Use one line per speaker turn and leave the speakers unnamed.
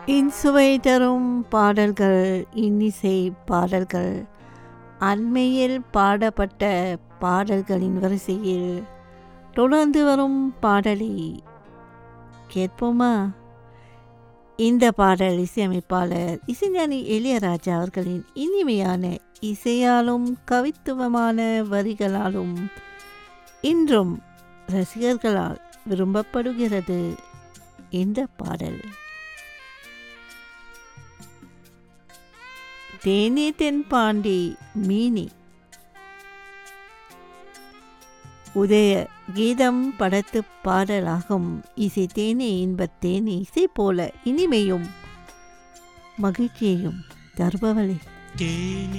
இன்சுவை தரும் பாடல்கள் இன்னிசை பாடல்கள் அண்மையில் பாடப்பட்ட பாடல்களின் வரிசையில் தொடர்ந்து வரும் பாடலை கேட்போமா இந்த பாடல் இசையமைப்பாளர் இசைஞானி இளையராஜா அவர்களின் இனிமையான இசையாலும் கவித்துவமான வரிகளாலும் இன்றும் ரசிகர்களால் விரும்பப்படுகிறது இந்த பாடல் தேனி தென்பாண்டி மீனி உதய கீதம் படத்து பாடலாகும் இசை தேனே இன்பத் தேனே இசை போல இனிமையும் மகிழ்ச்சியையும் தருபவளே
தேனி